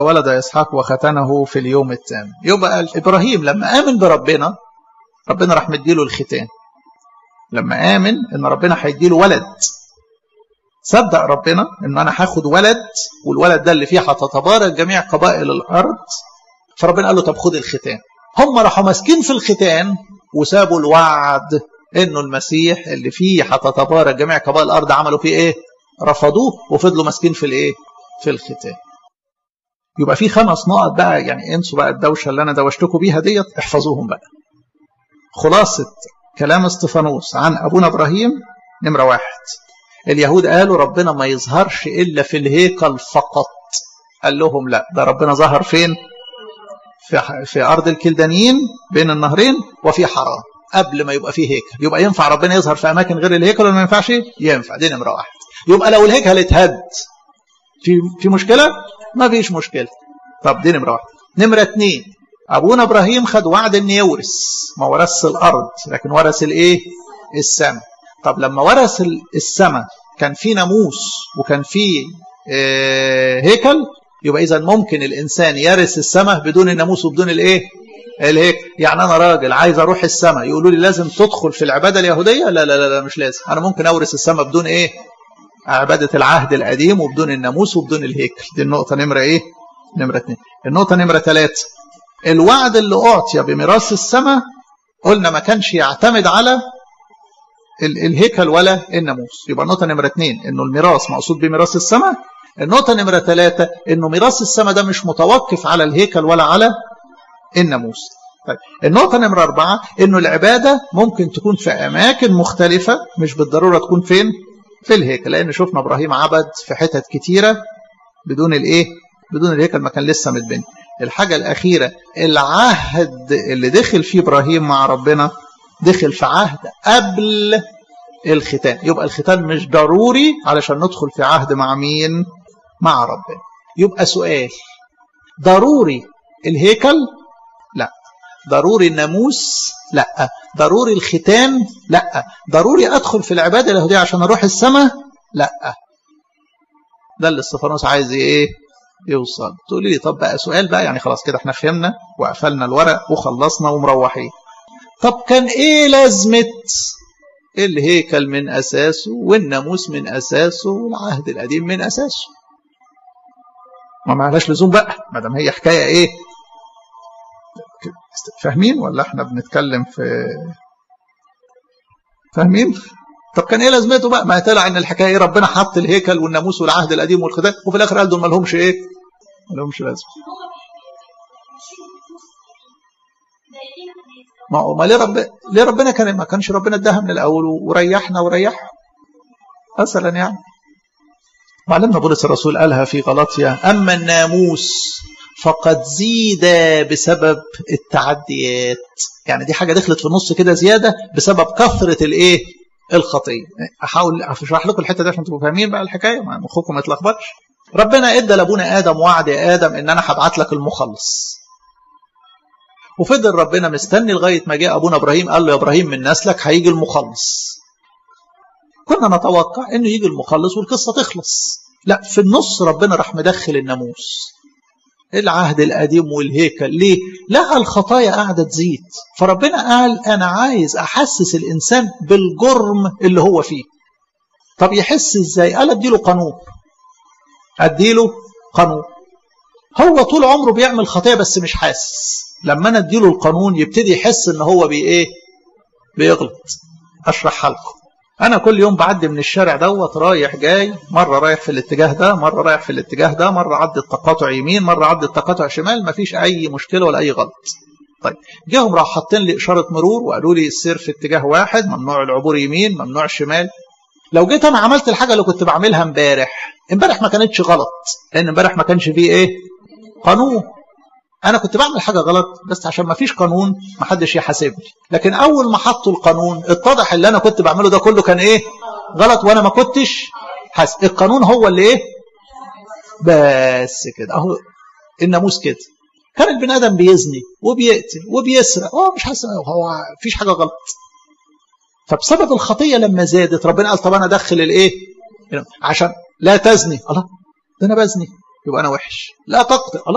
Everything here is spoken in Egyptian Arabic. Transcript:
ولد إسحاق وختنه في اليوم الثامن يبقى إبراهيم لما آمن بربنا ربنا راح مديله الختان لما آمن إن ربنا هيديله ولد صدق ربنا إن أنا هاخد ولد والولد ده اللي فيه هتتبارك جميع قبائل الأرض فربنا قال له طب خد الختان هم راحوا ماسكين في الختان وسابوا الوعد إنه المسيح اللي فيه هتتبارك جميع قبائل الأرض عملوا فيه إيه؟ رفضوه وفضلوا ماسكين في الإيه؟ في الختان يبقى في خمس نقط بقى يعني انسوا بقى الدوشه اللي انا دوشتكم بيها ديت احفظوهم بقى خلاصه كلام استفانوس عن ابونا ابراهيم نمره واحد اليهود قالوا ربنا ما يظهرش الا في الهيكل فقط قال لهم لا ده ربنا ظهر فين في, في ارض الكلدانيين بين النهرين وفي حرام قبل ما يبقى فيه هيكل يبقى ينفع ربنا يظهر في اماكن غير الهيكل ولا ما ينفعش ينفع دي نمره واحد يبقى لو الهيكل اتهد في في مشكله ما فيش مشكله طب دي نمره واحد نمره اثنين ابونا ابراهيم خد وعد ان يورث ما ورثش الارض لكن ورث الايه السماء طب لما ورث السماء كان في ناموس وكان في اه هيكل يبقى اذا ممكن الانسان يرث السماء بدون الناموس وبدون الايه الهيكل يعني انا راجل عايز اروح السماء يقولوا لي لازم تدخل في العباده اليهوديه لا لا لا, لا مش لازم انا ممكن اورث السماء بدون ايه عبادة العهد القديم وبدون الناموس وبدون الهيكل دي النقطة نمرة ايه نمرة اتنين النقطة نمرة ثلاثة الوعد اللي أعطي بميراث السماء قلنا ما كانش يعتمد على الهيكل ولا الناموس يبقى النقطة نمرة اتنين انه الميراث مقصود بميراث السماء النقطة نمرة ثلاثة انه ميراث السماء ده مش متوقف على الهيكل ولا على الناموس طيب النقطة نمرة أربعة انه العبادة ممكن تكون في أماكن مختلفة مش بالضرورة تكون فين في الهيكل لان شفنا ابراهيم عبد في حتت كتيره بدون الايه بدون الهيكل ما كان لسه متبني الحاجه الاخيره العهد اللي دخل فيه ابراهيم مع ربنا دخل في عهد قبل الختان يبقى الختان مش ضروري علشان ندخل في عهد مع مين مع ربنا يبقى سؤال ضروري الهيكل لا ضروري الناموس لا ضروري الختان لا ضروري ادخل في العباده اليهوديه عشان اروح السماء لا ده اللي استفانوس عايز ايه يوصل تقولي لي طب بقى سؤال بقى يعني خلاص كده احنا فهمنا وقفلنا الورق وخلصنا ومروحين طب كان ايه لازمه الهيكل من اساسه والناموس من اساسه والعهد القديم من اساسه ما معلاش لزوم بقى ما دام هي حكايه ايه فاهمين ولا احنا بنتكلم في فاهمين طب كان ايه لازمته بقى ما طلع ان الحكايه ايه ربنا حط الهيكل والناموس والعهد القديم والختان وفي الاخر قال دول ما لهمش ايه ما لهمش لازمه ما هو ما ليه رب ليه ربنا كان ما كانش ربنا اداها من الاول وريحنا وريحهم مثلا يعني معلمنا بولس الرسول قالها في غلطيا اما الناموس فقد زيد بسبب التعديات يعني دي حاجه دخلت في النص كده زياده بسبب كثره الايه الخطيه احاول اشرح لكم الحته دي عشان تبقوا فاهمين بقى الحكايه مخكم ما يتلخبطش ربنا ادى لابونا ادم وعد يا ادم ان انا هبعت لك المخلص وفضل ربنا مستني لغايه ما جاء ابونا ابراهيم قال له يا ابراهيم من نسلك هيجي المخلص كنا نتوقع انه يجي المخلص والقصه تخلص لا في النص ربنا راح مدخل الناموس العهد القديم والهيكل ليه لقى الخطايا قاعدة تزيد فربنا قال أنا عايز أحسس الإنسان بالجرم اللي هو فيه طب يحس إزاي قال أديله قانون أديله قانون هو طول عمره بيعمل خطايا بس مش حاسس لما أنا أديله القانون يبتدي يحس إن هو بي إيه بيغلط أشرحها لكم أنا كل يوم بعدي من الشارع دوت رايح جاي مرة رايح في الاتجاه ده مرة رايح في الاتجاه ده مرة عدي التقاطع يمين مرة عدي التقاطع شمال مفيش أي مشكلة ولا أي غلط طيب جاهم راح حاطين لي إشارة مرور وقالوا لي السير في اتجاه واحد ممنوع العبور يمين ممنوع الشمال لو جيت أنا عملت الحاجة اللي كنت بعملها امبارح امبارح ما كانتش غلط لأن امبارح ما كانش فيه إيه قانون انا كنت بعمل حاجه غلط بس عشان ما فيش قانون ما حدش يحاسبني لكن اول ما حطوا القانون اتضح اللي انا كنت بعمله ده كله كان ايه غلط وانا ما كنتش حاسب القانون هو اللي ايه بس كده اهو الناموس كده كان البني ادم بيزني وبيقتل وبيسرق هو مش حاسس هو فيش حاجه غلط فبسبب الخطيه لما زادت ربنا قال طب انا ادخل الايه عشان لا تزني الله ده انا بزني يبقى انا وحش لا تقتل الله